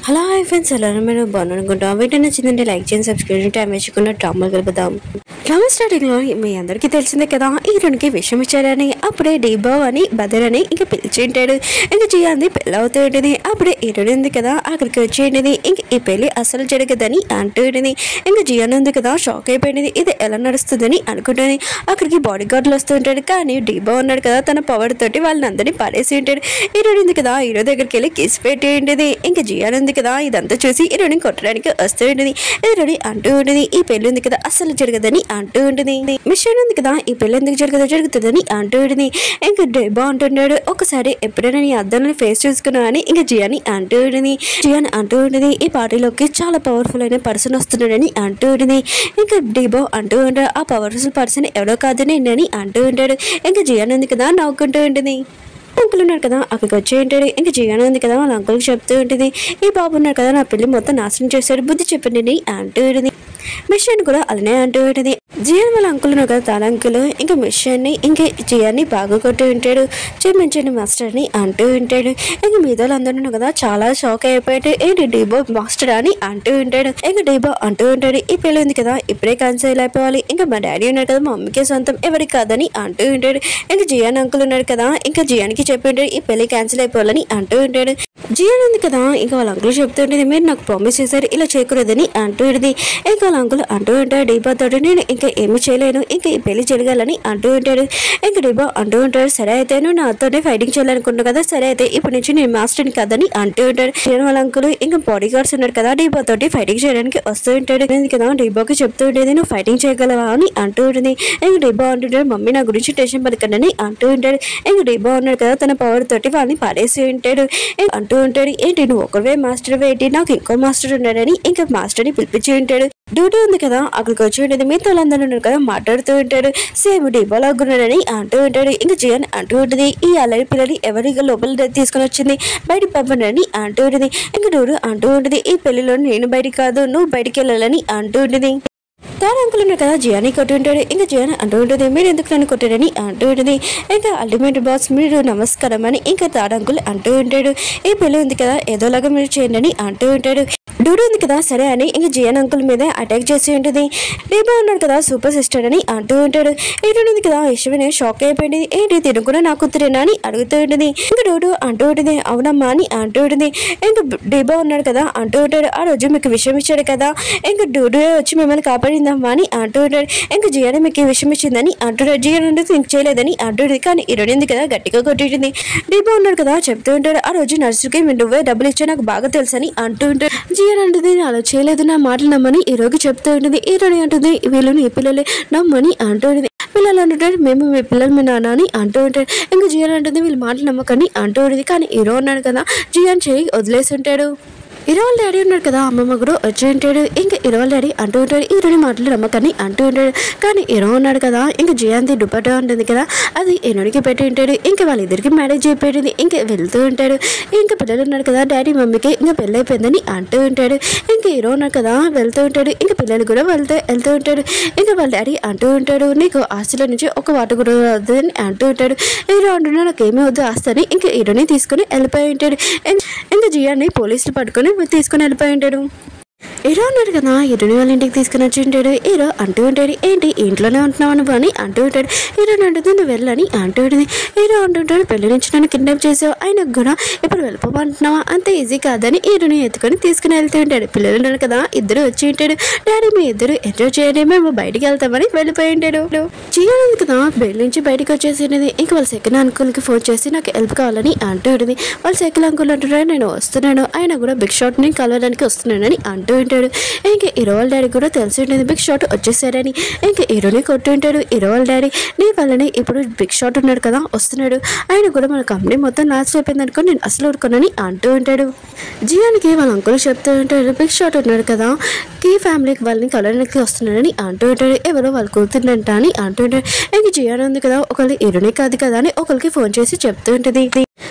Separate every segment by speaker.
Speaker 1: hello hi friends ఎలా మీరు బాగున్నాను అనుకుంటాం వీడియో నచ్చిందంటే లైక్ చేయండి సబ్స్క్రైబ్ చేయండి టైం వేసుకున్న డ్రామా కలుపుదాం డ్రామా స్టార్టింగ్ లో మీ అందరికీ తెలిసిందే కదా హీరోనికి విషయం ఇచ్చారని అప్పుడే డీబావ్ అని బదర్ అని ఇంకా పిలిచింటాడు ఇంకా జియాంది పెళ్ళి అవుతూ ఉంటుంది అప్పుడే హీరోయిన్ ఉంది కదా అక్కడికి వచ్చేయండి ఇంక ఈ పెళ్లి అసలు జరగదని అంటూ ఉంటుంది ఇంకా జియాన్ ఉంది కదా షాక్ అయిపోయింది ఇది ఎలా నడుస్తుందని అనుకుంటుంది అక్కడికి బాడీ గార్డులు వస్తూ ఉంటాడు కానీ డీబా ఉన్నాడు కదా తన పవర్ తోటి వాళ్ళని అందరినీ పడేసి ఉంటాడు హీరోయిన్ ఉంది కదా హీరో దగ్గరికి వెళ్ళి కిస్ పెట్టి ఉంటుంది ఇంకా జియాన్ ఉంది కదా ఇదంతా చూసి హీరోని కొట్టడానికి వస్తూ ఉంటుంది హీరోని అంటూ ఉంటుంది ఈ పెళ్లి ఉంది కదా అసలు జరగదని అంటూ ఉంటుంది మిషన్ ఉంది కదా ఈ పెళ్లి ఎందుకు జరగదు జరుగుతుందని అంటూ ఉంటుంది ఇంకా డేబా అంటున్నాడు ఒకసారి ఎప్పుడైనా నీ అద్దంలో ఫేస్ చూసుకున్నా అని ఇంకా జియాని అంటూ ఉంటుంది జియాన్ అంటూ ఉంటుంది ఈ పార్టీలోకి చాలా పవర్ఫుల్ అయిన పర్సన్ వస్తున్నాడని అంటూ ఉంటుంది ఇంకా డీబో అంటూ ఉంటాడు ఆ పవర్ఫుల్ పర్సన్ ఎవరో కాదు నేనని అంటూ ఉంటాడు ఇంకా జియాన్ ఉంది కదా నవ్వుకుంటూ ఉంటుంది అంకుల్ ఉన్నారు కదా అక్కడికి వచ్చి ఉంటాడు ఇంకా జియాన్ ఉంది కదా వాళ్ళ అంకుల్కి చెప్తూ ఉంటుంది ఈ బాబు ఉన్నారు కదా నా పెళ్లి మొత్తం నాశనం చేశాడు బుద్ధి చెప్పండి అంటూ ఉంటుంది మిషన్ కూడా అలానే అంటూ ఉంటుంది జియాన్ వాళ్ళ అంకుల్ ఉన్నారు కదా తాళ అంకుల్ ఇంకా మిషన్ని ఇంకా జియాన్ని బాగా కొట్టి ఉంటాడు చూపించండి మాస్టర్ అని అంటూ ఉంటాడు ఇంకా మిగతా వాళ్ళందరూ ఉన్నారు కదా చాలా షాక్ అయిపోయాడు ఏంటి డీబో మాస్టర్ అని అంటూ ఉంటాడు ఇంకా డీబో అంటూ ఉంటాడు ఈ పెళ్లి ఉంది కదా ఇప్పుడే క్యాన్సిల్ అయిపోవాలి ఇంకా మా డాడీ ఉన్నాడు కదా మా మమ్మీకే సొంతం ఎవరికి కాదని అంటూ ఉంటాడు ఇంకా జియాన్ అంకుల్ ఉన్నాడు కదా ఇంకా జియాన్కి చెప్పి ఉంటాడు ఈ పెళ్లి క్యాన్సిల్ అయిపోవాలని అంటూ ఉంటాడు జియాన్ ఉంది కదా ఇంకా వాళ్ళ అంకుల్ చెప్తూ ఉంటుంది మీరు నాకు ప్రామిస్ చేశారు ఇలా చేయకూడదని అంటూ ఉంటుంది ఇంకా వాళ్ళ అంకుల్ అంటూ ఉంటాడు డీబా తోటి నేను ఇంకా ఏమి చేయలేను ఇంకా ఈ పెళ్లి జరగాలని అంటూ ఉంటాడు ఇంకా డీబా అంటూ ఉంటాడు సరే అయితే నువ్వు నాతోనే ఫైటింగ్ చేయాలనుకుంటున్నావు కదా సరే అయితే ఇప్పటి నుంచి నేను మాస్టర్ని కాదని అంటూ ఉంటాడు జియాన్ వాళ్ళ అంకుల్ ఇంకా బాడీ గార్డ్స్ ఉన్నారు కదా డీబా తోటి ఫైటింగ్ చేయడానికి వస్తూ ఉంటాడు ఎందుకు కదా డీబాకి చెప్తూ ఉండేది నువ్వు ఫైటింగ్ చేయగలవా అని అంటూ ఉంటుంది ఇంకా డీబా అంటుంటాడు మమ్మీ నా గురించి టెన్షన్ పడకండి అని అంటూ ఉంటాడు ఇంకా డీబా ఉన్నాడు కదా తన పవర్ తోటి వాళ్ళని పాడేసి ఉంటాడు ఇంకా అంటూ ఉంటాడు ఏంటి నువ్వు ఒకవే మాస్టర్ ఏంటి నాకు ఇంకో మాస్టర్ ఉన్నాడని ఇంకా మాస్టర్ని పిలిపించి ఉంటాడు డ్యూటీ ఉంది కదా అక్కడికి వచ్చి ఉండేది మిగతా వాళ్ళందరూ ఉన్నారు కదా మాట్లాడుతూ ఉంటాడు సేమ్ డీబాలాగా ఉన్నాడని అంటూ ఉంటాడు ఇంకా జియాన్ అంటూ ఉంటుంది ఈ అల్లరి పిల్లని ఎవరి లోపల తీసుకొని వచ్చింది బయటికి పంపండి అంటూ ఉంటుంది ఇంకా డూడు అంటూ ఉంటుంది ఈ పెళ్లిలో నేను బయటికి కాదు నువ్వు బయటికి వెళ్ళాలని అంటూ ఉంటుంది తాను అంకుల్ ఉన్నాడు కదా జియాని కొట్టి ఉంటాడు ఇంకా జియాని అంటూ ఉంటుంది మీరు ఎందుకు నన్ను కొట్టారని అంటూ ఉంటుంది ఇంకా అల్టిమేట్ బాస్ మీరు నమస్కారం అని ఇంకా తాడు అంకుల్ అంటూ ఉంటాడు ఈ పెళ్లి ఉంది కదా ఏదోలాగా మీరు చేయండి అని అంటూ ఉంటాడు డూడు ఉంది కదా సరే అని ఇంకా జియాన్ అంకుల్ మీద అటాక్ చేసి ఉంటుంది రేపా ఉన్నాడు కదా సూపర్ సిస్టర్ అని అంటూ ఉంటాడు ఏంటి ఉంది కదా యశ్విని షాక్ అయిపోయింది ఏంటి తిను కూడా నా కూతురేనా అని అడుగుతూ ఉంటుంది ఇంకా డూడు అంటూ ఉంటుంది అవునమ్మా అని అంటూ ఉంటుంది ఇంకా డీబా ఉన్నాడు కదా అంటూ ఉంటాడు ఆ రోజు మీకు విషయం ఇచ్చాడు కదా ఇంకా డూడు వచ్చి మిమ్మల్ని కాపాడిందమ్మా అని అంటూ ఉంటాడు ఇంకా జియాన్ మీకు ఈ విషయం ఇచ్చిందని అంటున్నాడు జియాన్ అంటే థింక్ చేయలేదని అంటుంది కానీ ఇరవై ఉంది కదా గట్టిగా కొట్టింది డీబా ఉన్నాడు కదా చెప్తూ ఉంటాడు ఆ రోజు నర్సుకి మీరు నువ్వే డబ్బులు ఇచ్చా నాకు బాగా తెలుసని అంటూ ఉంటాడు జియాన్ అంటుంది నేను అలా చేయలేదు నా మాటలు నమ్మని ఈ రోజు చెప్తూ ఉంటుంది ఈ రోజు అంటుంది వీళ్ళు నీ పిల్లలే నమ్మని అంటూ ఉంటుంది పిల్లలు అంటుంటారు మేము మీ పిల్లలు మీ నాన్న అని అంటూ ఉంటాడు ఇంకా జియాన్ అంటుంది వీళ్ళు మాటలు నమ్మకని అంటూ ఉంటుంది కానీ హీరో ఉన్నాడు కదా జియాన్ చేయి వదిలేసి ఉంటాడు ఇరవల్ డాడీ ఉన్నాడు కదా అమ్మమ్మ కూడా వచ్చి ఉంటాడు ఇంకా ఇరవల్ డాడీ అంటూ ఉంటాడు ఇరుని మాటలు నమ్మకని అంటూ ఉంటాడు కానీ ఇరో ఉన్నాడు కదా ఇంకా జయంతి దుపట్టా ఉంటుంది కదా అది ఎనుడికి పెట్టి ఉంటాడు ఇంకా వాళ్ళిద్దరికి మ్యారేజ్ అయిపోయింది ఇంకా వెళ్తూ ఉంటాడు ఇంకా పిల్లలు ఉన్నారు కదా డాడీ మమ్మీకి ఇంకా పెళ్ళి అయిపోయిందని అంటూ ఉంటాడు ఇంకా హీరో ఉన్నాడు కదా వెళ్తూ ఉంటాడు ఇంకా పిల్లలు కూడా వెళ్తూ వెళ్తూ ఉంటాడు ఇంకా వాళ్ళ డాడీ అంటూ ఉంటాడు నీకు ఆస్తిలో నుంచి ఒక వాట కూడా వద్దు అని అంటూ ఉంటాడు హీరో అంటున్నాడు నాకు ఏమీ వద్దు ఆస్తి అని ఇంకా హీరోని తీసుకుని వెళ్ళిపోయి ఉంటాడు ఇం- ఇంకా జియాని పోలీసులు పట్టుకొని తీసుకుని వెళ్ళిపోయి ఉంటాడు హీరో ఉన్నాడు కదా హీరోని వాళ్ళ ఇంటికి తీసుకుని వచ్చి ఉంటాడు హీరో అంటూ ఉంటాడు ఏంటి ఇంట్లోనే ఉంటున్నావు నువ్వు అని అంటూ ఉంటాడు హీరోని అంటుంది నువ్వు వెళ్ళని అంటూ ఉంటుంది హీరో అంటుంటాడు పెళ్లి నుంచి నన్ను కిడ్నాప్ చేసావు ఆయనకు కూడా ఇప్పుడు వెళ్ళిపోమంటున్నావా అంత ఈజీ కాదని హీరోని ఎత్తుకొని తీసుకుని వెళ్తూ ఉంటాడు పిల్లలు ఉన్నారు కదా ఇద్దరు వచ్చి ఉంటాడు డాడీ మీ ఇద్దరు ఎంజాయ్ చేయండి మేము బయటికి వెళ్తామని వెళ్ళిపోయి ఉంటాడు చేయాలి కదా పెళ్లి నుంచి బయటికి వచ్చేసినది ఇంకా వాళ్ళ సెకండ్ అంకుల్కి ఫోన్ చేసి నాకు హెల్ప్ కావాలని అంటూ ఉంటుంది వాళ్ళ సెకండ్ అంకుల్ అంటున్నాడు నేను వస్తున్నాను ఆయన కూడా బిగ్ షాట్ని కలవడానికి వస్తున్నానని అంటూ ఉంటాడు ఇంకా ఇరవల్ డాడీ కూడా తెలిసి ఉంటుంది బిగ్ షాట్ వచ్చేసారని ఇంకా హీరోని కొట్టు ఉంటాడు ఇరవల్ డాడీ నీ వల్లనే ఇప్పుడు బిగ్ షాట్ ఉన్నాడు కదా వస్తున్నాడు ఆయన కూడా మన కంపెనీ మొత్తం నాశనం అయిపోయింది అనుకో నేను అసలు ఊరుకోనని అంటూ ఉంటాడు జియానికి వాళ్ళ అంకుల్ చెప్తూ ఉంటాడు బిగ్ షాట్ ఉన్నాడు కదా కీ ఫ్యామిలీకి వాళ్ళని కలవడానికి వస్తున్నాడని అంటూ ఉంటాడు ఎవరో వాళ్ళు కూతురుంట అని అంటూ ఉంటాడు ఇంక జియాన్ ఉంది కదా ఒకళ్ళు హీరోనే కాదు కదా అని ఒకరికి ఫోన్ చేసి చెప్తూ ఉంటుంది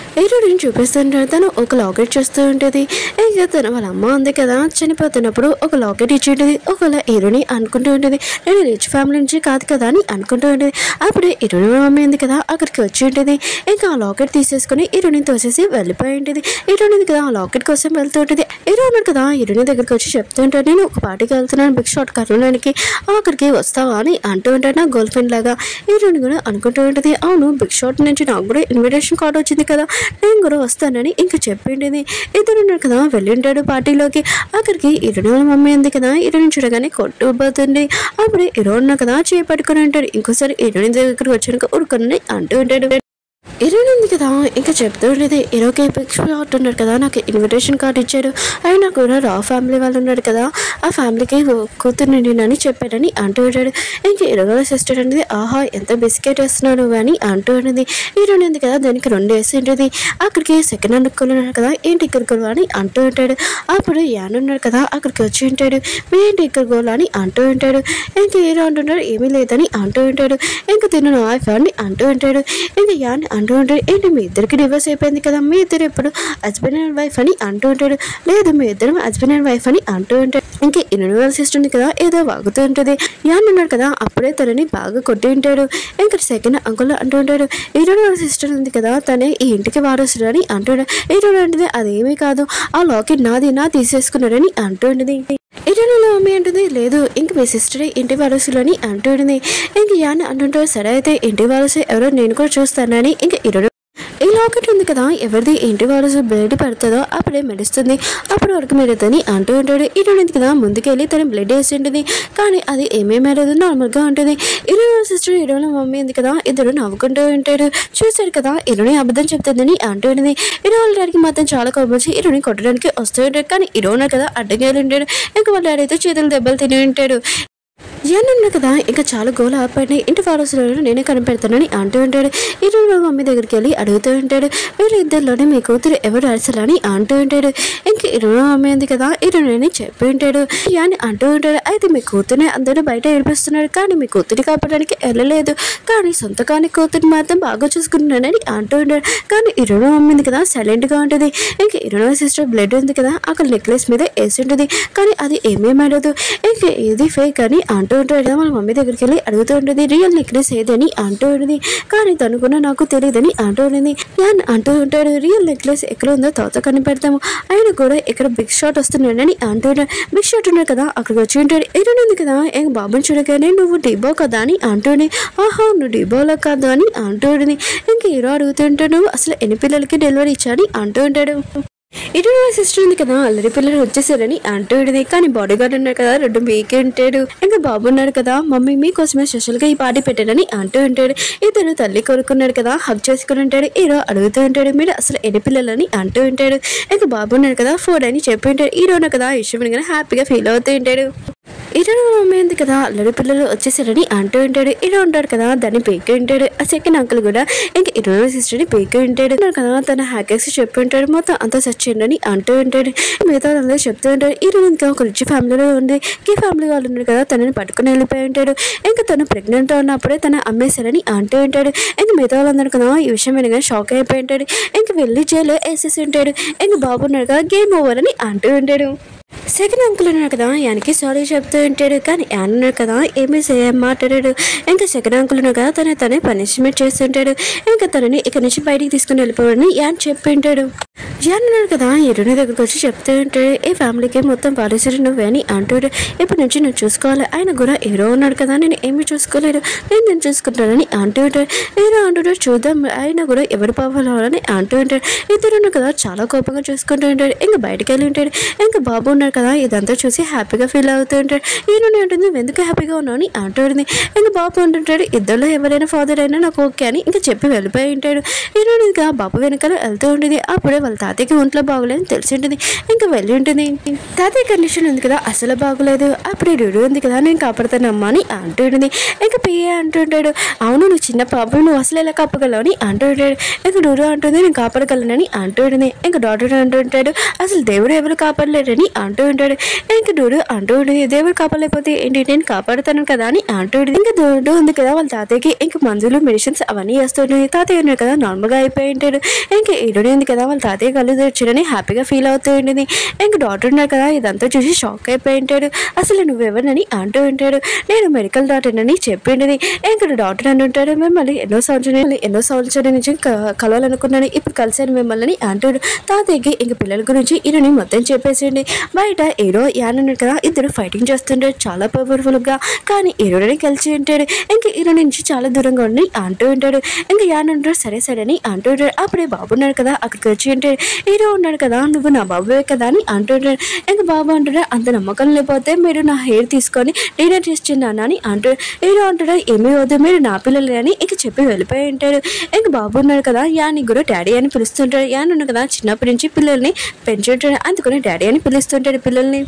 Speaker 1: హీరోని చూపిస్తుంటాడు తను ఒక లాకెట్ చూస్తూ ఉంటుంది ఇంకా తను వాళ్ళ అమ్మ ఉంది కదా చనిపోతున్నప్పుడు ఒక లాకెట్ ఇచ్చి ఉంటుంది ఒకవేళ హీరోని అనుకుంటూ ఉంటుంది నేను రిచ్ ఫ్యామిలీ నుంచి కాదు కదా అని అనుకుంటూ ఉంటుంది అప్పుడే హీరోని మమ్మీ ఉంది కదా అక్కడికి వచ్చి ఉంటుంది ఇంకా ఆ లాకెట్ తీసేసుకుని హీరోని తోసేసి వెళ్ళిపోయి ఉంటుంది హీరోని ఉంది కదా ఆ లాకెట్ కోసం వెళ్తూ ఉంటుంది హీరో ఉన్నాడు కదా హీరోని దగ్గరికి వచ్చి చెప్తూ ఉంటాడు నేను ఒక పార్టీకి వెళ్తున్నాను బిగ్ షాట్ కర్నూలుకి అక్కడికి వస్తావా అని అంటూ ఉంటాడు నా గర్ల్ ఫ్రెండ్ లాగా హీరోని కూడా అనుకుంటూ ఉంటుంది అవును బిగ్ షాట్ నుంచి నాకు కూడా ఇన్విటేషన్ కార్డ్ వచ్చింది కదా నేను కూడా వస్తానని ఇంకా చెప్పిండేది ఇద్దరు ఉన్నారు కదా వెళ్ళి ఉంటాడు పార్టీలోకి అక్కడికి ఇరుడు వాళ్ళ మమ్మీ ఉంది కదా ఇరుని చూడగానే కొట్టుకుపోతుంది అప్పుడు ఇరు ఉన్నారు కదా చేపట్టుకుని ఉంటాడు ఇంకోసారి ఇరుని దగ్గరికి వచ్చాక ఉరుకుని అంటూ ఉంటాడు ఇరవై ఉంది కదా ఇంకా చెప్తూ ఉండేది ఇరవై పిక్స్ ఉన్నారు కదా నాకు ఇన్విటేషన్ కార్డ్ ఇచ్చాడు అయినా కూడా రా ఫ్యామిలీ వాళ్ళు ఉన్నారు కదా ఆ ఫ్యామిలీకి కూతురు అని చెప్పాడని అంటూ ఉంటాడు ఇంకా ఇరవై సిస్టర్ అనేది ఆహా ఎంత బిస్కెట్ వేస్తున్నాడు అని అంటూ ఉన్నది ఇరవై ఉంది కదా దానికి రెండు వేసి ఉంటుంది అక్కడికి సెకండ్ హ్యాండ్ ఉన్నారు కదా ఏంటి ఇక్కడ అని అంటూ ఉంటాడు అప్పుడు యాన్ ఉన్నాడు కదా అక్కడికి వచ్చి ఉంటాడు మీ ఏంటి ఇక్కడ అని అంటూ ఉంటాడు ఇంకా హీరో అంటున్నాడు ఏమీ లేదని అంటూ ఉంటాడు ఇంకా తిను నా వైఫ్ అని అంటూ ఉంటాడు ఇంకా యాన్ అంటూ ఉంటాడు ఏంటి మీ ఇద్దరికి డివోర్స్ అయిపోయింది కదా మీ ఇద్దరు ఎప్పుడు హస్బెండ్ అండ్ వైఫ్ అని అంటూ ఉంటాడు లేదు మీ ఇద్దరు హస్బెండ్ అండ్ వైఫ్ అని అంటూ ఉంటాడు ఇంకా ఇన్వెల్ సిస్టర్ ఉంది కదా ఏదో వాగుతూ ఉంటుంది యాన్ ఉన్నాడు కదా అప్పుడే తనని బాగా కొట్టి ఉంటాడు ఇంకా సెకండ్ అంకుల్ అంటూ ఉంటాడు ఈరోజు సిస్టర్ ఉంది కదా తనే ఈ ఇంటికి వారసుడు అని అంటాడు ఈరోజు అంటే అదేమీ కాదు ఆ లాకెట్ నాది నా తీసేసుకున్నాడని అంటూ ఉంటుంది ఇటనలో మమ్మీ అంటుంది లేదు ఇంక మీ సిస్టరే ఇంటి వారసులు అని అంటుంది ఇంక యాన్ అంటుంటారు సరే అయితే ఇంటి వారసు ఎవరో నేను కూడా చూస్తానని ఇంక ఇరు ఈ లాకెట్ ఉంది కదా ఎవరిది ఇంటి వారసు బ్లడ్ పడుతుందో అప్పుడే మెడుస్తుంది అప్పుడు వరకు మెరుతుంది అంటూ ఉంటాడు ఇటు కదా ముందుకెళ్ళి తన బ్లడ్ వేసి ఉంటుంది కానీ అది ఏమేమి మెరదు నార్మల్గా ఉంటుంది ఇరవై సిస్టర్ ఇరవై మమ్మీ ఉంది కదా ఇద్దరు నవ్వుకుంటూ ఉంటాడు చూశాడు కదా ఇరుని అబద్ధం చెప్తుందని అంటూ ఉంటుంది ఇరవై డాడీకి మాత్రం చాలా కోపం వచ్చి ఇరుని కొట్టడానికి వస్తూ ఉంటాడు కానీ ఇరవై కదా అడ్డంగా ఉంటాడు ఇంకా వాళ్ళ డాడీ అయితే చేతులు దెబ్బలు తిని ఉంటాడు ఏమన్నా కదా ఇంకా చాలా గోల ఆపండి ఇంటి వారసులు నేనే కనిపెడతానని అంటూ ఉంటాడు ఇరు మమ్మీ దగ్గరికి వెళ్ళి అడుగుతూ ఉంటాడు వీళ్ళిద్దరిలోనే మీ కూతురు ఎవరు అరసలని అంటూ ఉంటాడు ఇంక ఇరు మమ్మీ ఉంది కదా ఇరు నేను చెప్పి ఉంటాడు అని అంటూ ఉంటాడు అయితే మీ కూతురుని అందరూ బయట ఏడిపిస్తున్నాడు కానీ మీ కూతురి కాపాడడానికి వెళ్ళలేదు కానీ సొంత కాని కూతురిని మాత్రం బాగా చూసుకుంటున్నానని అంటూ ఉంటాడు కానీ ఇరు మమ్మీ ఉంది కదా సైలెంట్గా ఉంటుంది ఇంక ఇరు సిస్టర్ బ్లడ్ ఉంది కదా అక్కడ నెక్లెస్ మీద వేసి ఉంటుంది కానీ అది ఏమేమి అడదు ఇంక ఇది ఫేక్ అని అంటూ ఉంటాడు వాళ్ళ మమ్మీ దగ్గరికి వెళ్ళి అడుగుతూ ఉంటుంది రియల్ నెక్లెస్ ఏదని అంటూ ఉంటుంది కానీ తను కూడా నాకు తెలియదని అంటూ ఉంటుంది నేను అంటూ ఉంటాడు రియల్ నెక్లెస్ ఎక్కడ ఉందో తర్వాత కనిపెడతాము ఆయన కూడా ఇక్కడ బిగ్ షాట్ వస్తున్నాడని అంటూ ఉంటాడు బిగ్ షాట్ ఉన్నాడు కదా అక్కడికి వచ్చి ఉంటాడు ఎరుడు ఉంది కదా ఏం బాబుని చూడగానే నువ్వు డిబో కదా అని అంటూనే ఆహా నువ్వు డిబోలో కాదు అని అంటూ ఉంటుంది ఇంక హీరో అడుగుతుంటాడు నువ్వు అసలు ఎన్ని పిల్లలకి డెలివరీ ఇచ్చాని అంటూ ఉంటాడు ఇటు సిస్టర్ ఉంది కదా అల్లరి పిల్లలు వచ్చేసారని అంటూ ఉండేది కానీ బాడీ గార్డ్ ఉన్నాడు కదా రెండు మీకే ఉంటాడు ఇంకా బాబు ఉన్నాడు కదా మమ్మీ మీకోసమే స్పెషల్ గా ఈ పార్టీ పెట్టాడని అంటూ ఉంటాడు ఇతను తల్లి కొనుక్కున్నాడు కదా హక్ చేసుకుని ఉంటాడు హీరో అడుగుతూ ఉంటాడు మీరు అసలు ఎన్ని పిల్లలని అంటూ ఉంటాడు ఇంకా బాబు ఉన్నాడు కదా ఫోర్ అని చెప్పి ఉంటాడు హీరోను కదా విషయం కదా హ్యాపీగా ఫీల్ అవుతూ ఉంటాడు ఇరవై మమ్మీ ఉంది కదా అల్లరి పిల్లలు వచ్చేసారని అంటూ ఉంటాడు ఇలా ఉంటాడు కదా దాన్ని పీకి ఉంటాడు ఆ సెకండ్ అంకుల్ కూడా ఇంకా ఇరవై సిస్టర్ని పీకి ఉంటాడు ఉన్నాడు కదా తన హ్యాకర్స్ చెప్పి ఉంటాడు మొత్తం అంతా సెర్చ్ చేయండి అని అంటూ ఉంటాడు మిగతా అందరూ చెప్తూ ఉంటాడు ఈరోజు ఇంకా ఒక రిచ్ ఫ్యామిలీలో ఉంది ఈ ఫ్యామిలీ వాళ్ళు ఉన్నారు కదా తనని పట్టుకుని వెళ్ళిపోయి ఉంటాడు ఇంకా తను ప్రెగ్నెంట్ ఉన్నప్పుడే తన అమ్మేశారని అంటూ ఉంటాడు ఇంకా మిగతా వాళ్ళందరూ కదా ఈ విషయం వినగానే షాక్ అయిపోయి ఉంటాడు ఇంకా వెళ్ళి జైలు వేసేసి ఉంటాడు ఇంకా బాబు ఉన్నాడు కదా గేమ్ ఓవర్ అని అంటూ ఉంటాడు సెకండ్ అంకుల్ ఉన్నాడు కదా యానికి సారీ చెప్తూ ఉంటాడు కానీ యాన్ ఉన్నాడు కదా ఏమీ సేమ్ మాట్లాడాడు ఇంకా సెకండ్ అంకుల్ ఉన్నాడు కదా తన తనే పనిష్మెంట్ చేస్తుంటాడు ఇంకా తనని ఇక్కడ నుంచి బయటికి తీసుకుని వెళ్ళిపోవని యాన్ చెప్పి ఉంటాడు యాన్ ఉన్నాడు కదా ఎరుని దగ్గరకు వచ్చి చెప్తూ ఉంటాడు ఈ ఫ్యామిలీకి మొత్తం పాలిసరి నువ్వే అని అంటాడు ఇప్పటి నుంచి నువ్వు చూసుకోవాలి ఆయన కూడా హీరో ఉన్నాడు కదా నేను ఏమీ చూసుకోలేదు నేను నేను చూసుకుంటానని అంటూ ఉంటాడు హీరో అంటుంటాడు చూద్దాం ఆయన కూడా ఎవరు పోవాలని అంటూ ఉంటాడు ఇద్దరు ఉన్నారు కదా చాలా కోపంగా చూసుకుంటూ ఉంటాడు ఇంకా బయటకు వెళ్ళి ఉంటాడు ఇంకా బాబు ఉన్నాడు కదా ఇదంతా చూసి హ్యాపీగా ఫీల్ అవుతూ ఉంటాడు ఈయన ఉంటుంది "నువ్వు ఎందుకు హ్యాపీగా ఉన్నావు అని అంటుంది ఇంకా బాబు అంటుంటాడు ఇద్దరిలో ఎవరైనా ఫాదర్ అయినా నాకు ఓకే అని ఇంకా చెప్పి వెళ్ళిపోయి ఉంటాడు ఈయన ఇంకా బాబు వెనకాల వెళ్తూ ఉంటుంది అప్పుడే వాళ్ళ తాతయ్యకి ఒంట్లో బాగోలేదని తెలిసి ఉంటుంది ఇంకా వెళ్ళి ఉంటుంది తాతయ్య కండిషన్ ఉంది కదా అసలు బాగోలేదు అప్పుడు రుడు ఉంది కదా నేను కాపాడుతానమ్మా అని అంటుంటుంది ఇంకా పిఏ అంటుంటాడు అవును నువ్వు చిన్న పాప నువ్వు అసలు ఎలా కాపగలవు అని అంటుంటాడు ఇంకా డూరు అంటుంది నేను కాపాడగలనని అంటుంటుంది ఇంకా డాక్టర్ అంటుంటాడు అసలు దేవుడు ఎవరు కాపాడలేడని అంటూ ఉంటాడు ఉంటాడు ఇంకా డూడు అంటూ ఉంటుంది దేవుడు కాపాడలేకపోతే ఏంటి నేను కాపాడుతాను కదా అని అంటూ ఉంటుంది ఇంకా డూడు ఉంది కదా వాళ్ళ తాతయ్యకి ఇంకా మందులు మెడిసిన్స్ అవన్నీ వేస్తుంటుంది తాతయ్య ఉన్నాడు కదా నార్మల్గా అయిపోయి ఉంటాడు ఇంకా ఈడునే ఉంది కదా వాళ్ళ తాతయ్య కళ్ళు తెచ్చాడని హ్యాపీగా ఫీల్ అవుతూ ఉంటుంది ఇంకా డాక్టర్ ఉన్నాడు కదా ఇదంతా చూసి షాక్ అయిపోయి ఉంటాడు అసలు నువ్వెవరినని అంటూ ఉంటాడు నేను మెడికల్ డాక్టర్ అని చెప్పిండేది ఇంకా డాక్టర్ అని ఉంటాడు మిమ్మల్ని ఎన్నో సంవత్సరాలు ఎన్నో సంవత్సరాల నుంచి క- కలవాలనుకున్నాను ఇప్పుడు కలిసాను మిమ్మల్ని అంటాడు తాతయ్యకి ఇంక పిల్లల గురించి ఈయనని మొత్తం చెప్పేసిండి బయట ఏడో యాన్ ఉన్నాడు కదా ఇద్దరు ఫైటింగ్ చేస్తుంటాడు చాలా పవర్ఫుల్ గా కానీ హీరోని కలిసి ఉంటాడు ఇంక హీరో నుంచి చాలా దూరంగా ఉండి అంటూ ఉంటాడు ఇంకా యాన్ ఉంటాడు సరే సరే అని అంటూ ఉంటాడు అప్పుడే బాబు ఉన్నాడు కదా అక్కడికి వచ్చి ఉంటాడు హీరో ఉన్నాడు కదా నువ్వు నా బాబువే కదా అని అంటూ ఉంటాడు ఇంకా బాబు అంటాడు అంత నమ్మకం లేకపోతే మీరు నా హెయిర్ తీసుకొని డినర్ చేస్తున్నాను అని అంటాడు హీరో అంటాడు ఏమీ వద్దు మీరు నా పిల్లలే అని ఇక చెప్పి వెళ్ళిపోయి ఉంటాడు ఇంకా బాబు ఉన్నాడు కదా యాని కూడా డాడీ అని పిలుస్తుంటాడు యాన్ ఉన్నాడు కదా చిన్నప్పటి నుంచి పిల్లల్ని పెంచుంటాడు అందుకని డాడీ అని పిలుస్తుంటాడు పిల్లల్ని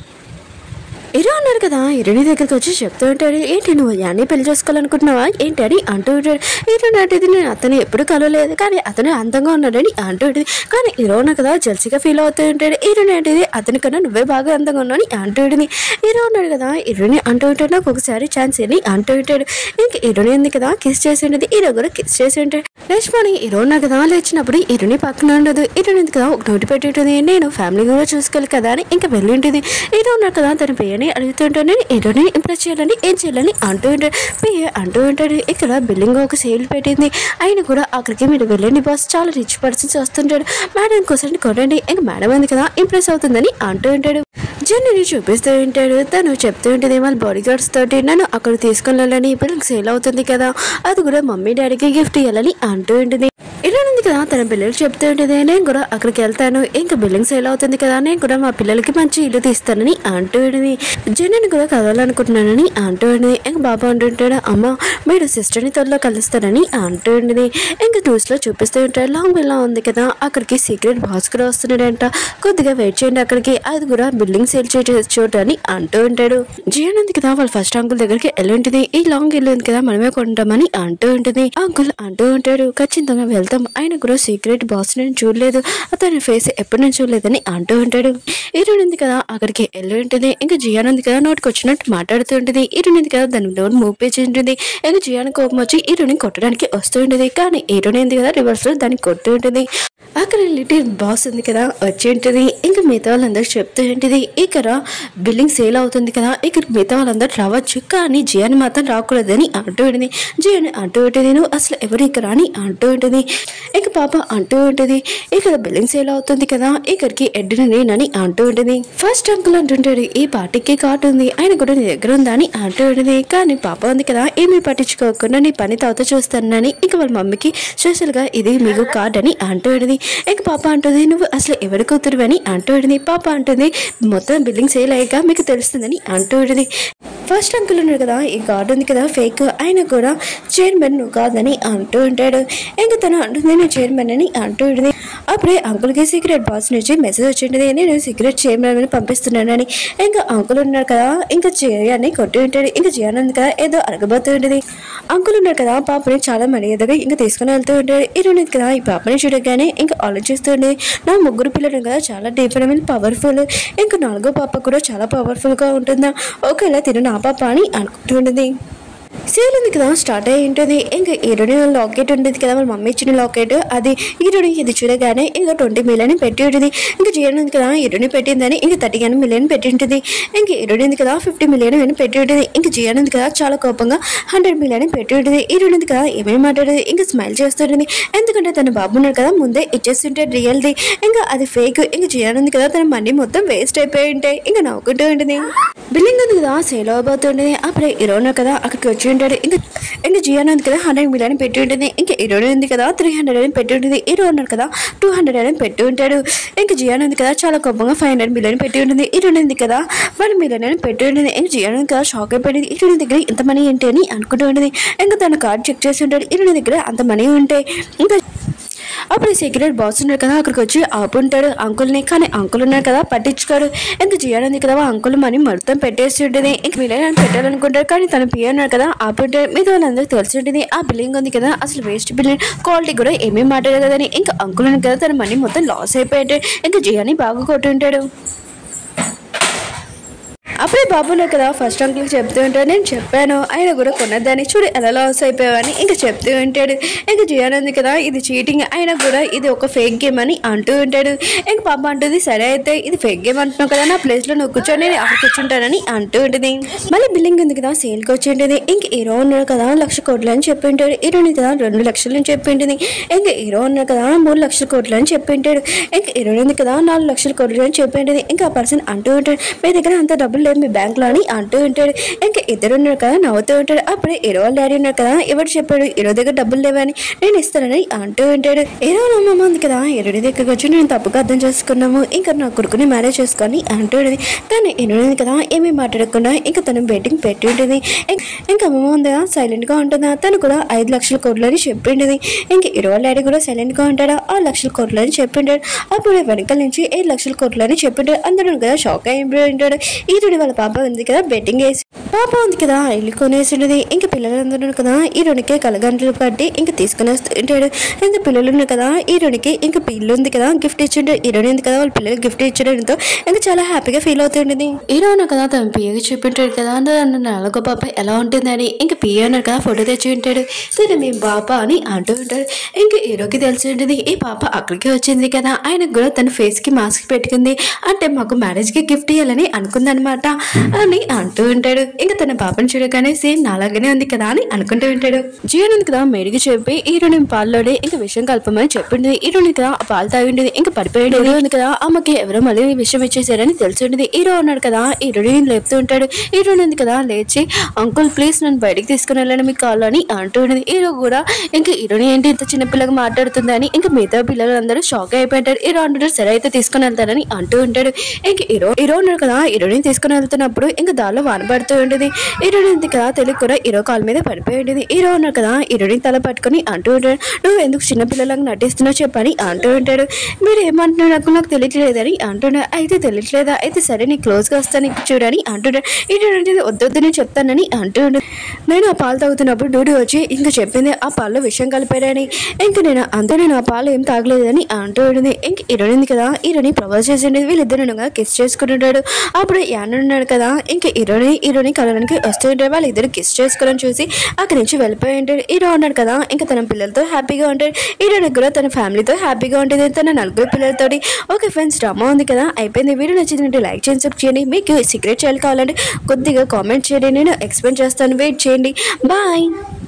Speaker 1: హీరో అన్నాడు కదా హీరోని దగ్గరికి వచ్చి చెప్తూ ఉంటాడు ఏంటి నువ్వు యాన్ని పెళ్లి చేసుకోవాలనుకుంటున్నావా ఏంటి అని అంటూ ఉంటాడు హీరో నాటిది నేను అతను ఎప్పుడు కలవలేదు కానీ అతను అందంగా ఉన్నాడని అంటూ ఉంటుంది కానీ హీరో ఉన్నా కదా జల్సీగా ఫీల్ అవుతూ ఉంటాడు హీరో నాటిది అతని కన్నా నువ్వే బాగా అందంగా ఉన్నావు అని అంటూ ఉంటుంది హీరో ఉన్నాడు కదా హీరోని అంటూ ఉంటాడు నాకు ఒకసారి ఛాన్స్ అని అంటూ ఉంటాడు ఇంక హీరోని ఉంది కదా కిస్ చేసి ఉంటుంది హీరో కూడా కిస్ చేసి ఉంటాడు రేష్మణి హీరో ఉన్నా కదా లేచినప్పుడు హీరోని పక్కన ఉండదు హీరోని ఉంది కదా ఒక నోటి పెట్టి ఉంటుంది నేను ఫ్యామిలీ కూడా చూసుకోవాలి కదా అని ఇంకా వెళ్ళి ఉంటుంది హీరో ఉన్నాడు కదా తన పేరుని అడుగుతుంటాడు నేను హీరోని ఇంప్రెస్ చేయాలని ఏం చేయాలని అంటూ ఉంటాడు పిఏ అంటూ ఉంటాడు ఇక్కడ బిల్డింగ్ ఒక సేల్ పెట్టింది ఆయన కూడా అక్కడికి మీరు వెళ్ళండి బాస్ చాలా రిచ్ పర్సన్స్ వస్తుంటాడు మేడం కోసం కొనండి ఇంకా మేడం ఉంది కదా ఇంప్రెస్ అవుతుందని అంటూ ఉంటాడు జెన్నీని చూపిస్తూ ఉంటాడు తను చెప్తూ ఉంటుంది వాళ్ళ బాడీ గార్డ్స్ తోటి నన్ను అక్కడ తీసుకొని వెళ్ళాలని పిల్లలకి సేల్ అవుతుంది కదా అది కూడా మమ్మీ డాడీకి గిఫ్ట్ ఇవ్వాలని అంటూ ఉంటుంది ఇలా ఉంది కదా తన పిల్లలు చెప్తూ ఉంటుంది నేను కూడా అక్కడికి వెళ్తాను ఇంకా బిల్డింగ్ సేల్ అవుతుంది కదా నేను కూడా మా పిల్లలకి మంచి ఇల్లు తీస్తానని అంటూ ఉంటుంది జెన్నీని కూడా కదవాలనుకుంటున్నానని అంటూ ఉంటుంది ఇంకా బాబా అంటుంటాడు అమ్మ మీరు సిస్టర్ని త్వరలో కలుస్తారని అంటూ ఉంటుంది ఇంకా న్యూస్లో చూపిస్తూ ఉంటాడు లాంగ్ బిల్లా ఉంది కదా అక్కడికి సీక్రెట్ బాస్ కూడా వస్తున్నాడంట కొద్దిగా వెయిట్ చేయండి అక్కడికి అది కూడా బిల్డింగ్ సేల్ చేసే చోటు అని అంటూ ఉంటాడు జియన్ ఉంది కదా వాళ్ళ ఫస్ట్ అంకుల్ దగ్గరికి వెళ్ళి ఉంటుంది ఈ లాంగ్ ఇల్లు ఉంది కదా మనమే కొంటామని అంటూ ఉంటుంది అంకుల్ అంటూ ఉంటాడు ఖచ్చితంగా వెళ్తాం ఆయన కూడా సీక్రెట్ బాస్ నేను చూడలేదు అతని ఫేస్ ఎప్పుడు నేను చూడలేదని అంటూ ఉంటాడు హీరోయిన్ ఉంది కదా అక్కడికి వెళ్ళి ఉంటుంది ఇంకా జియాన్ ఉంది కదా నోటికి వచ్చినట్టు మాట్లాడుతూ ఉంటుంది హీరోయిన్ ఉంది కదా దాని నోట్ మూవ్ పేసి ఉంటుంది ఇంకా జియాన్ కోపం వచ్చి హీరోని కొట్టడానికి వస్తూ ఉంటుంది కానీ హీరోయిన్ ఉంది కదా రివర్స్ లో దాన్ని కొడుతూ ఉంటుంది అక్కడ లిటిల్ బాస్ ఉంది కదా వచ్చి ఉంటుంది ఇంకా మిగతా వాళ్ళందరూ చెప్తూ ఉంటుంది ఇక్కడ బిల్డింగ్ సేల్ అవుతుంది కదా ఇక్కడ మిగతా వాళ్ళందరూ రావచ్చు కానీ జియాని మాత్రం రాకూడదని అంటూ ఉంటుంది జియాని అంటూ ఉంటుంది నువ్వు అసలు ఎవరు ఇక్కడ అని అంటూ ఉంటుంది ఇక పాప అంటూ ఉంటుంది ఇక్కడ బిల్డింగ్ సేల్ అవుతుంది కదా ఇక్కడికి ఎడ్డిన నేనని అంటూ ఉంటుంది ఫస్ట్ అంకుల్ అంటుంటాడు ఈ పార్టీకి కార్డు ఉంది ఆయన కూడా నీ దగ్గర ఉందా అని అంటూ ఉంటుంది కానీ పాప ఉంది కదా ఏమీ పట్టించుకోకుండా నీ పని తర్వాత చూస్తానని ఇక వాళ్ళ మమ్మీకి స్పెషల్ గా ఇది మీకు కార్డ్ అని అంటూ ఉంటుంది ఇక పాప అంటుంది నువ్వు అసలు ఎవరి కూతురు అని అంటూ ఉంటుంది పాప అంటుంది మొత్తం బిల్డింగ్ సేల్ అయ్యాక మీకు తెలుస్తుందని అంటూ ఉంటుంది ఫస్ట్ అంకుల్ ఉన్నాడు కదా ఈ కార్డు ఉంది కదా ఫేక్ ఆయన కూడా చైర్మన్ నువ్వు కాదని అంటూ ఉంటాడు ఇంకా తను అంటుంది నేను చైర్మన్ అని అంటూ ఉంటుంది అప్పుడే అంకుల్కి సీక్రెట్ బాస్ నుంచి మెసేజ్ వచ్చింది నేను సీక్రెట్ చైర్మన్ అని పంపిస్తున్నానని ఇంకా అంకుల్ ఉన్నాడు కదా ఇంకా జయాన్ని కొట్టి ఉంటాడు ఇంకా జయాన్ ఉంది కదా ఏదో అరగబోతూ ఉంటుంది అంకుల్ ఉన్నాడు కదా పాపని చాలా మర్యాదగా ఇంకా తీసుకుని వెళ్తూ ఉంటాడు ఇరువుని కదా ఈ పాపని చూడగానే ఇంకా ఆలోచిస్తుండే నా ముగ్గురు పిల్లలు కదా చాలా డిఫరెంట్ పవర్ఫుల్ ఇంకా నాలుగో పాప కూడా చాలా పవర్ఫుల్గా ఉంటుందా ఒకవేళ తిను నా పాప అని అనుకుంటుంటుంది సేల్ ఉంది కదా స్టార్ట్ అయ్యి ఉంటుంది ఇంకా ఈరోడి లాకెట్ ఉంటుంది కదా వాళ్ళ మమ్మీ ఇచ్చిన లాకెట్ అది ఈరోడి ఇది చూడగానే ఇంకా ట్వంటీ మిలియన్ పెట్టి ఉంటుంది ఇంకా జీరో ఉంది కదా ఈరోడి పెట్టిందని ఇంకా థర్టీ వన్ మిలియన్ పెట్టి ఉంటుంది ఇంకా ఈరోడి ఉంది కదా ఫిఫ్టీ మిలియన్ అని పెట్టి ఉంటుంది ఇంకా జియన్ ఉంది కదా చాలా కోపంగా హండ్రెడ్ మిలియన్ పెట్టి ఉంటుంది ఈరోడి ఉంది కదా ఏమేమి మాట్లాడేది ఇంకా స్మైల్ చేస్తుంటుంది ఎందుకంటే తన బాబు ఉన్నాడు కదా ముందే ఇచ్చేస్తుంటే రియల్ది ఇంకా అది ఫేక్ ఇంకా జియాన్ ఉంది కదా తన మనీ మొత్తం వేస్ట్ అయిపోయి ఉంటాయి ఇంకా నవ్వుకుంటూ ఉంటుంది బిల్డింగ్ ఉంది కదా సేల్ అవబోతుంటుంది అప్పుడే హీరోనా కదా అక్కడికి వచ్చి ఉంటాడు ఇంకా ఇంకా జియాన్ ఉంది కదా హండ్రెడ్ మిలియన్ పెట్టి ఉంటుంది ఇంకా హీరోయిన్ ఉంది కదా త్రీ హండ్రెడ్ అని పెట్టి ఉంటుంది హీరో ఉన్నాడు కదా టూ హండ్రెడ్ అని పెట్టి ఉంటాడు ఇంకా జియాన్ ఉంది కదా చాలా కోపంగా ఫైవ్ హండ్రెడ్ మిలియన్ పెట్టి ఉంటుంది హీరోయిన్ ఉంది కదా వన్ మిలియన్ అని పెట్టి ఉంటుంది ఇంకా జియాన్ ఉంది కదా షాక్ అయిపోయింది హీరోయిన్ దగ్గర ఇంత మనీ ఏంటి అని అనుకుంటూ ఉంటుంది ఇంకా తన కార్డ్ చెక్ చేసి ఉంటాడు హీరోయిన్ దగ్గర అంత మనీ ఉంటే ఇంకా అప్పుడు సీక్రెట్ బాస్ ఉన్నాడు కదా అక్కడికి వచ్చి ఆపుంటాడు అంకుల్ని కానీ అంకుల్ ఉన్నాడు కదా పట్టించుకోడు ఎంత చేయాలని కదా ఆ అంకుల్ మనీ మొత్తం పెట్టేసి ఉంటుంది ఇంక మిలియన్ పెట్టాలనుకుంటాడు కానీ తన పియ ఉన్నాడు కదా ఆపుంటాడు మీద వాళ్ళందరికీ తెలిసి ఉంటుంది ఆ బిల్డింగ్ ఉంది కదా అసలు వేస్ట్ బిల్డింగ్ క్వాలిటీ కూడా ఏమీ మాట్లాడదు కదని ఇంకా అంకుల్ ఉన్నాడు కదా తన మనీ మొత్తం లాస్ అయిపోయాడు ఇంకా జియాని బాగా కొట్టుంటాడు అప్పుడే బాబు ఉన్నారు కదా ఫస్ట్ అంకుల్ చెప్తూ ఉంటాడు నేను చెప్పాను ఆయన కూడా కొన్నదాన్ని చూడు ఎలా లాస్ అయిపోయావని ఇంకా చెప్తూ ఉంటాడు ఇంకా జియాన్ ఉంది కదా ఇది చీటింగ్ అయినా కూడా ఇది ఒక ఫేక్ గేమ్ అని అంటూ ఉంటాడు ఇంక పాప అంటుంది సరే అయితే ఇది ఫేక్ గేమ్ అంటున్నావు కదా నా ప్లేస్ లో నువ్వు కూర్చొని నేను అక్కడ కూర్చుంటానని అంటూ ఉంటుంది మళ్ళీ బిల్లింగ్ ఉంది కదా సేల్కి వచ్చి ఉంటుంది ఇంక హీరో ఉన్నాడు కదా లక్ష కోట్లు అని చెప్పి ఉంటాడు హీరోని కదా రెండు లక్షలు అని చెప్పి ఉంటుంది ఇంక హీరో ఉన్నాడు కదా మూడు లక్షల కోట్లు అని చెప్పి ఉంటాడు ఇంక హీరో ఉంది కదా నాలుగు లక్షల కోట్లు అని చెప్పి ఉంటుంది ఇంకా ఆ పర్సన్ అంటూ ఉంటాడు మీ దగ్గర అంత డబ్బులు లేదు మీ బ్యాంక్లో అని అంటూ ఉంటాడు ఇంకా ఇద్దరు ఉన్నారు కదా నవ్వుతూ ఉంటాడు అప్పుడే హీరో వాళ్ళ డాడీ ఉన్నారు కదా ఎవరు చెప్పాడు హీరో దగ్గర డబ్బులు లేవని నేను ఇస్తానని అంటూ ఉంటాడు హీరో అమ్మమ్మ ఉంది కదా హీరోడి దగ్గరకు వచ్చి నేను తప్పుగా అర్థం చేసుకున్నాము ఇంకా నా కొడుకుని మ్యారేజ్ చేసుకొని అంటూ ఉంటుంది కానీ హీరో ఉంది కదా ఏమీ మాట్లాడకుండా ఇంకా తను బెట్టింగ్ పెట్టి ఉంటుంది ఇం- ఇంకా అమ్మమ్మ ఉందా సైలెంట్ గా ఉంటుందా తను కూడా ఐదు లక్షల కోట్లు అని చెప్పిండేది ఇంక హీరో వాళ్ళ డాడీ కూడా సైలెంట్ గా ఉంటాడా ఆ లక్షల కోట్లు అని చెప్పిండాడు అప్పుడు వెనకాల నుంచి ఏడు లక్షల కోట్లు అని చెప్పిండాడు అందరూ కదా షాక్ అయిపోయి ఉంటాడు ఈరుడి వాళ్ళ పాప ఉంది కదా బెట్టింగ్ వేసి పాప ఉంది కదా ఇల్లు కొనేసిండేది ఇంక పిల్లలందరూ కదా ఈరుడికి కలగంటలు కట్టి ఇంక తీసుకుని వస్తుంటాడు ఇంక పిల్లలు ఉన్నారు కదా ఈరుడికి ఇంక పిల్లు ఉంది కదా గిఫ్ట్ ఇచ్చిండు ఈరోడు ఉంది కదా వాళ్ళ పిల్లలకి గిఫ్ట్ ఇచ్చడంతో ఇంకా చాలా హ్యాపీగా ఫీల్ అవుతుండేది ఈరోజు కదా తన పియ్యకి చెప్పింటాడు కదా నన్ను నాలుగో పాప ఎలా ఉంటుందని ఇంక పియ్య అన్నారు కదా ఫోటో తెచ్చి ఉంటాడు సరే మీ పాప అని అంటూ ఉంటాడు ఇంక హీరోకి తెలిసి ఉంటుంది ఈ పాప అక్కడికి వచ్చింది కదా ఆయనకు కూడా తన ఫేస్ కి మాస్క్ పెట్టుకుంది అంటే మాకు మ్యారేజ్ కి గిఫ్ట్ ఇవ్వాలని అనుకుందనమాట అని అంటూ ఉంటాడు ఇంకా తన పాపను చూడగానే సేమ్ నాలాగానే ఉంది కదా అని అనుకుంటూ ఉంటాడు జీవన్ ఉంది కదా మేడికి చెప్పి హీరోని పాల్లోనే ఇంకా విషయం కలపమని చెప్పింది హీరోని కదా ఆ పాలు తాగిండేది ఇంకా పడిపోయాడు హీరో ఉంది కదా ఆమెకి ఎవరో మళ్ళీ విషయం ఇచ్చేసారని తెలిసి ఉండేది హీరో ఉన్నాడు కదా హీరోని లేపుతూ ఉంటాడు హీరోని ఉంది కదా లేచి అంకుల్ ప్లీజ్ నన్ను బయటికి తీసుకుని వెళ్ళండి మీ కాల్ అని అంటూ ఉండేది హీరో కూడా ఇంకా హీరోని ఏంటి ఇంత చిన్న పిల్లగా మాట్లాడుతుందని ఇంకా మిగతా పిల్లలందరూ షాక్ అయిపోయారు హీరో అంటాడు సరే అయితే తీసుకుని వెళ్తారని అంటూ ఉంటాడు ఇంక హీరో హీరో ఉన్నాడు కదా హీరోని తీసుకుని వెళ్తున్నప్పుడు ఇంకా దానిలో వాన పడుతూ ఉండేది హీరోని ఉంది కదా తెలియక కూడా హీరో కాల్ మీద పడిపోయి ఉండేది హీరో ఉన్నాడు కదా హీరోని తల పట్టుకొని అంటూ ఉంటాడు నువ్వు ఎందుకు చిన్న పిల్లలకు నటిస్తున్నావు చెప్పని అంటూ ఉంటాడు మీరు ఏమంటున్నారు నాకు నాకు తెలియట్లేదని అంటున్నాడు అయితే తెలియట్లేదా అయితే సరే నీ క్లోజ్గా వస్తాను నీకు చూడని అంటున్నాడు ఏంటంటే వద్దొద్దు నేను చెప్తానని అంటున్నాడు నేను ఆ పాలు తాగుతున్నప్పుడు డ్యూటీ వచ్చి ఇంకా చెప్పింది ఆ పాల్లో విషయం కలిపారని ఇంక నేను అంతా నేను ఆ పాలు ఏం తాగలేదని అంటూ ఉండింది ఇంక ఇరుడింది కదా ఇరుని ప్రపోజ్ చేసింది వీళ్ళిద్దరు కిస్ చేసుకుంటున్నాడు అప్పుడు యాన్ ఉన్నాడు కదా ఇంకా ఇరుని ఇరుని కలవడానికి వస్తూ ఉంటాడు వాళ్ళిద్దరు కిస్ చేసుకోవడం చూసి అక్కడి నుంచి వెళ్ళిపోయి ఉంటాడు హీరో ఉన్నాడు కదా ఇంకా తన పిల్లలతో హ్యాపీగా ఉంటాడు హీరోనికి కూడా తన ఫ్యామిలీతో హ్యాపీగా ఉంటుంది తన నలుగురు పిల్లలతోటి ఓకే ఫ్రెండ్స్ డ్రామా ఉంది కదా అయిపోయింది వీడియో నచ్చిందంటే లైక్ చేయండి సబ్స్క్రైబ్ చేయండి మీకు సీక్రెట్ చేయాలి కావాలంటే కొద్దిగా కామెంట్ చేయండి నేను ఎక్స్ప్లెయిన్ చేస్తాను వెయిట్ చేయండి బాయ్